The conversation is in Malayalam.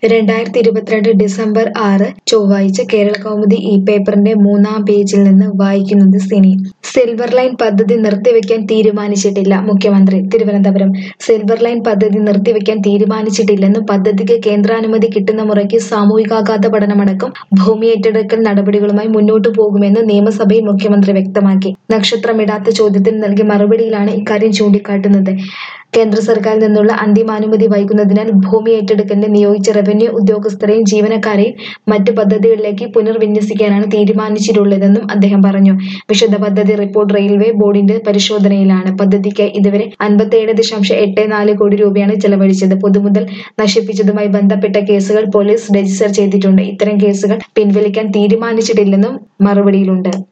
രണ്ടായിരത്തി ഇരുപത്തിരണ്ട് ഡിസംബർ ആറ് ചൊവ്വാഴ്ച കേരള കൗമുദി ഈ പേപ്പറിന്റെ മൂന്നാം പേജിൽ നിന്ന് വായിക്കുന്നത് സിനി സിൽവർ ലൈൻ പദ്ധതി നിർത്തിവെക്കാൻ തീരുമാനിച്ചിട്ടില്ല മുഖ്യമന്ത്രി തിരുവനന്തപുരം സിൽവർ ലൈൻ പദ്ധതി നിർത്തിവെക്കാൻ തീരുമാനിച്ചിട്ടില്ലെന്നും പദ്ധതിക്ക് കേന്ദ്രാനുമതി കിട്ടുന്ന മുറയ്ക്ക് സാമൂഹികാഘാത പഠനമടക്കം ഭൂമി ഏറ്റെടുക്കൽ നടപടികളുമായി മുന്നോട്ടു പോകുമെന്ന് നിയമസഭയിൽ മുഖ്യമന്ത്രി വ്യക്തമാക്കി നക്ഷത്രമിടാത്ത ചോദ്യത്തിന് നൽകിയ മറുപടിയിലാണ് ഇക്കാര്യം ചൂണ്ടിക്കാട്ടുന്നത് കേന്ദ്ര സർക്കാരിൽ നിന്നുള്ള അന്തിമാനുമതി വൈകുന്നതിനാൽ ഭൂമി ഏറ്റെടുക്കലിന് നിയോഗിച്ച റവന്യൂ ഉദ്യോഗസ്ഥരെയും ജീവനക്കാരെയും മറ്റ് പദ്ധതികളിലേക്ക് പുനർവിന്യസിക്കാനാണ് തീരുമാനിച്ചിട്ടുള്ളതെന്നും അദ്ദേഹം പറഞ്ഞു വിശദ പദ്ധതി റിപ്പോർട്ട് റെയിൽവേ ബോർഡിന്റെ പരിശോധനയിലാണ് പദ്ധതിക്കായി ഇതുവരെ അൻപത്തിയേഴ് ദശാംശം എട്ട് നാല് കോടി രൂപയാണ് ചെലവഴിച്ചത് പൊതുമുതൽ നശിപ്പിച്ചതുമായി ബന്ധപ്പെട്ട കേസുകൾ പോലീസ് രജിസ്റ്റർ ചെയ്തിട്ടുണ്ട് ഇത്തരം കേസുകൾ പിൻവലിക്കാൻ തീരുമാനിച്ചിട്ടില്ലെന്നും മറുപടിയിലുണ്ട്